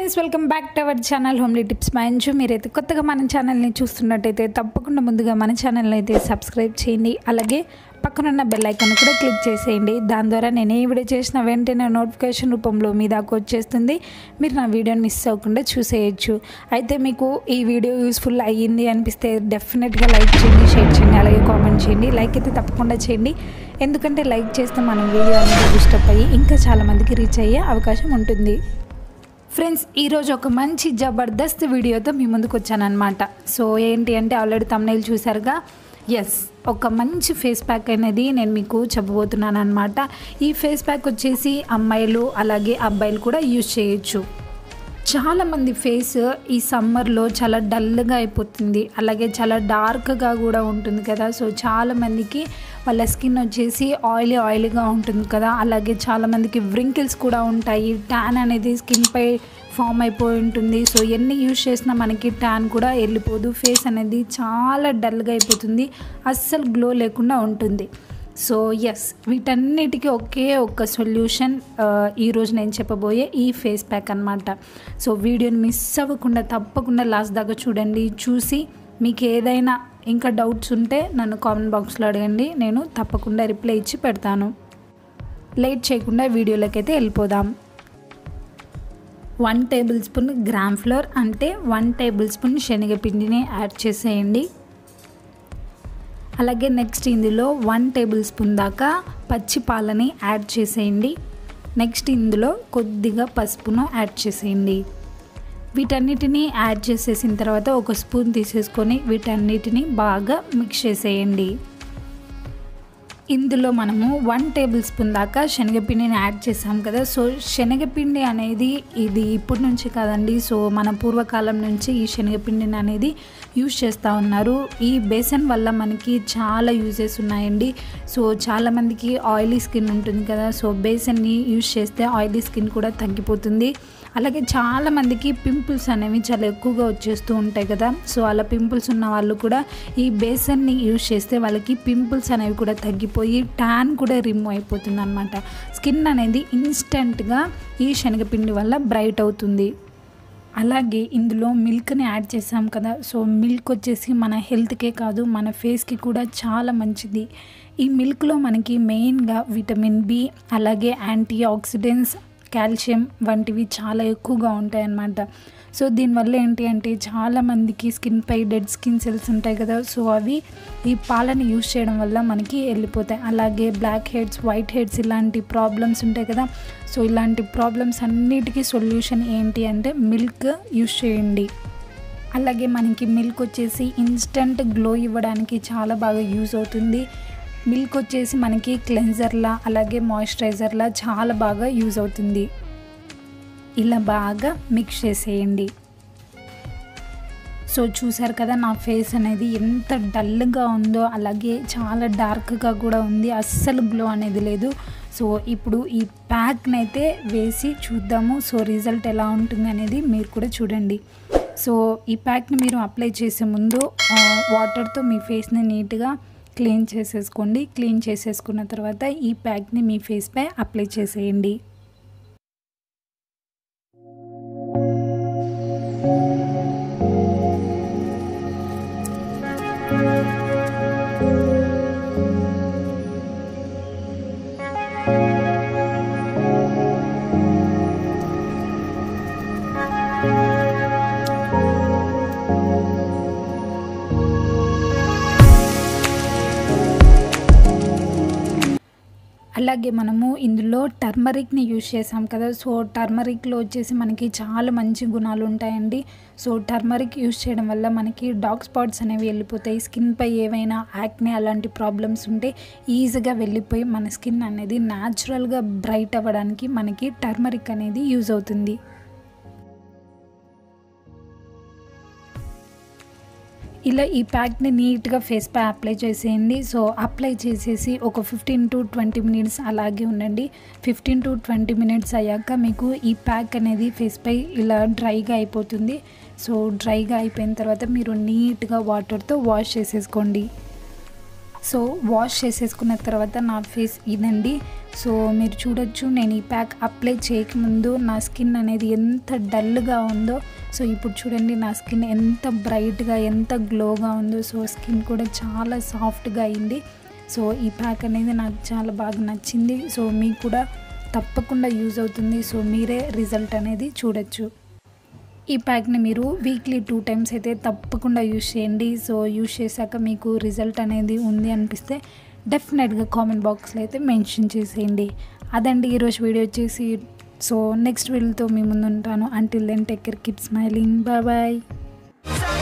friends welcome back to our channel homely tips మంచు మీరైతే కొత్తగా మన ఛానల్ని చూస్తున్నట్టయితే తప్పకుండా ముందుగా మన ఛానల్ని అయితే సబ్స్క్రైబ్ చేయండి అలాగే పక్కనున్న బెల్ ఐకాన్ కూడా క్లిక్ చేసేయండి దాని ద్వారా నేను ఏ వీడియో చేసిన వెంటనే నోటిఫికేషన్ రూపంలో మీ దాకా వచ్చేస్తుంది మీరు నా వీడియోని మిస్ అవ్వకుండా చూసేయచ్చు అయితే మీకు ఈ వీడియో యూస్ఫుల్ అయ్యింది అనిపిస్తే డెఫినెట్గా లైక్ చేయండి షేర్ చేయండి అలాగే కామెంట్ చేయండి లైక్ అయితే తప్పకుండా చేయండి ఎందుకంటే లైక్ చేస్తే మనం వీడియో అనేది డిస్టర్బ్ అయ్యి ఇంకా చాలామందికి రీచ్ అయ్యే అవకాశం ఉంటుంది ఫ్రెండ్స్ ఈరోజు ఒక మంచి జబర్దస్త్ వీడియోతో మీ ముందుకు వచ్చానమాట సో ఏంటి అంటే ఆల్రెడీ తమ్నైల్ చూసారుగా ఎస్ ఒక మంచి ఫేస్ ప్యాక్ అనేది నేను మీకు చెప్పబోతున్నాను అనమాట ఈ ఫేస్ ప్యాక్ వచ్చేసి అమ్మాయిలు అలాగే అబ్బాయిలు కూడా యూజ్ చేయొచ్చు చాలామంది ఫేస్ ఈ సమ్మర్లో చాలా డల్గా అయిపోతుంది అలాగే చాలా డార్క్గా కూడా ఉంటుంది కదా సో చాలామందికి వాళ్ళ స్కిన్ వచ్చేసి ఆయిలీ ఆయిలీగా ఉంటుంది కదా అలాగే చాలామందికి వ్రింకిల్స్ కూడా ఉంటాయి ట్యాన్ అనేది స్కిన్పై ఫామ్ అయిపోయి ఉంటుంది సో ఎన్ని యూజ్ చేసినా మనకి ట్యాన్ కూడా వెళ్ళిపోదు ఫేస్ అనేది చాలా డల్గా అయిపోతుంది అస్సలు గ్లో లేకుండా ఉంటుంది సో ఎస్ వీటన్నిటికీ ఒకే ఒక్క సొల్యూషన్ ఈరోజు నేను చెప్పబోయే ఈ ఫేస్ ప్యాక్ అనమాట సో వీడియోని మిస్ అవ్వకుండా తప్పకుండా లాస్ట్ దాకా చూడండి చూసి మీకు ఏదైనా ఇంకా డౌట్స్ ఉంటే నన్ను కామెంట్ బాక్స్లో అడగండి నేను తప్పకుండా రిప్లై ఇచ్చి పెడతాను లేట్ చేయకుండా వీడియోలోకి అయితే వెళ్ళిపోదాం one tablespoon gram flour అంటే వన్ టేబుల్ స్పూన్ శనగపిండిని యాడ్ చేసేయండి అలాగే నెక్స్ట్ ఇందులో వన్ టేబుల్ స్పూన్ దాకా పచ్చి పాలని యాడ్ చేసేయండి నెక్స్ట్ ఇందులో కొద్దిగా పసుపును యాడ్ చేసేయండి వీటన్నిటిని యాడ్ చేసేసిన తర్వాత ఒక స్పూన్ తీసేసుకొని వీటన్నిటిని బాగా మిక్స్ చేసేయండి ఇందులో మనము వన్ టేబుల్ స్పూన్ దాకా శనగపిండిని యాడ్ చేసాం కదా సో శనగపిండి అనేది ఇది ఇప్పటి నుంచి కాదండి సో మన పూర్వకాలం నుంచి ఈ శనగపిండిని అనేది యూజ్ చేస్తూ ఉన్నారు ఈ బేసన్ వల్ల మనకి చాలా యూజెస్ ఉన్నాయండి సో చాలామందికి ఆయిలీ స్కిన్ ఉంటుంది కదా సో బేసన్ని యూజ్ చేస్తే ఆయిలీ స్కిన్ కూడా తగ్గిపోతుంది అలాగే చాలామందికి పింపుల్స్ అనేవి చాలా ఎక్కువగా వచ్చేస్తూ ఉంటాయి కదా సో అలా పింపుల్స్ ఉన్న వాళ్ళు కూడా ఈ బేసన్ని యూజ్ చేస్తే వాళ్ళకి పింపుల్స్ అనేవి కూడా తగ్గిపోయి ట్యాన్ కూడా రిమూవ్ అయిపోతుంది అనమాట స్కిన్ అనేది ఇన్స్టెంట్గా ఈ శనగపిండి వల్ల బ్రైట్ అవుతుంది అలాగే ఇందులో మిల్క్ని యాడ్ చేసాం కదా సో మిల్క్ వచ్చేసి మన హెల్త్కే కాదు మన ఫేస్కి కూడా చాలా మంచిది ఈ మిల్క్లో మనకి మెయిన్గా విటమిన్ బి అలాగే యాంటీ ఆక్సిడెంట్స్ కాల్షియం వంటివి చాలా ఎక్కువగా ఉంటాయి అన్నమాట సో దీనివల్ల ఏంటి అంటే చాలామందికి స్కిన్పై డెడ్ స్కిన్ సెల్స్ ఉంటాయి కదా సో అవి ఈ పాలని యూజ్ చేయడం వల్ల మనకి వెళ్ళిపోతాయి అలాగే బ్లాక్ హెడ్స్ వైట్ హెడ్స్ ఇలాంటి ప్రాబ్లమ్స్ ఉంటాయి కదా సో ఇలాంటి ప్రాబ్లమ్స్ అన్నిటికీ సొల్యూషన్ ఏంటి అంటే మిల్క్ యూజ్ చేయండి అలాగే మనకి మిల్క్ వచ్చేసి ఇన్స్టంట్ గ్లో ఇవ్వడానికి చాలా బాగా యూజ్ అవుతుంది మిల్క్ వచ్చేసి మనకి క్లెన్జర్లా అలాగే మాయిశ్చరైజర్లా చాలా బాగా యూజ్ అవుతుంది ఇలా బాగా మిక్స్ చేసేయండి సో చూసారు కదా నా ఫేస్ అనేది ఎంత డల్గా ఉందో అలాగే చాలా డార్క్గా కూడా ఉంది అస్సలు గ్లో అనేది లేదు సో ఇప్పుడు ఈ ప్యాక్ని అయితే వేసి చూద్దాము సో రిజల్ట్ ఎలా ఉంటుంది అనేది మీరు కూడా చూడండి సో ఈ ప్యాక్ని మీరు అప్లై చేసే ముందు వాటర్తో మీ ఫేస్ని నీట్గా క్లీన్ చేసేసుకోండి క్లీన్ చేసేసుకున్న తర్వాత ఈ ప్యాక్ని మీ ఫేస్పై అప్లై చేసేయండి అలాగే మనము ఇందులో టర్మరిక్ని యూజ్ చేసాం కదా సో టర్మరిక్లో వచ్చేసి మనకి చాలా మంచి గుణాలు ఉంటాయండి సో టర్మరిక్ యూజ్ చేయడం వల్ల మనకి డార్క్ స్పాట్స్ అనేవి వెళ్ళిపోతాయి స్కిన్పై ఏవైనా యాక్నే అలాంటి ప్రాబ్లమ్స్ ఉంటే ఈజీగా వెళ్ళిపోయి మన స్కిన్ అనేది న్యాచురల్గా బ్రైట్ అవ్వడానికి మనకి టర్మరిక్ అనేది యూజ్ అవుతుంది ఇలా ఈ ప్యాక్ని నీట్గా ఫేస్ పై అప్లై చేసేయండి సో అప్లై చేసేసి ఒక ఫిఫ్టీన్ టు ట్వంటీ మినిట్స్ అలాగే ఉండండి ఫిఫ్టీన్ టు ట్వంటీ మినిట్స్ అయ్యాక మీకు ఈ ప్యాక్ అనేది ఫేస్ పై ఇలా డ్రైగా అయిపోతుంది సో డ్రైగా అయిపోయిన తర్వాత మీరు నీట్గా వాటర్తో వాష్ చేసేసుకోండి సో వాష్ చేసేసుకున్న తర్వాత నా ఫేస్ ఇదండి సో మీరు చూడొచ్చు నేను ఈ ప్యాక్ అప్లై చేయకముందు నా స్కిన్ అనేది ఎంత డల్గా ఉందో సో ఇప్పుడు చూడండి నా స్కిన్ ఎంత బ్రైట్గా ఎంత గ్లోగా ఉందో సో స్కిన్ కూడా చాలా సాఫ్ట్గా అయింది సో ఈ ప్యాక్ అనేది నాకు చాలా బాగా నచ్చింది సో మీకు కూడా తప్పకుండా యూజ్ అవుతుంది సో మీరే రిజల్ట్ అనేది చూడొచ్చు ఈ ప్యాక్ని మీరు వీక్లీ టూ టైమ్స్ అయితే తప్పకుండా యూజ్ చేయండి సో యూజ్ చేశాక మీకు రిజల్ట్ అనేది ఉంది అనిపిస్తే డెఫినెట్గా కామెంట్ బాక్స్లో అయితే మెన్షన్ చేసేయండి అదండి ఈరోజు వీడియో వచ్చేసి సో నెక్స్ట్ వీడియోతో మీ ముందు ఉంటాను until then take care keep smiling bye bye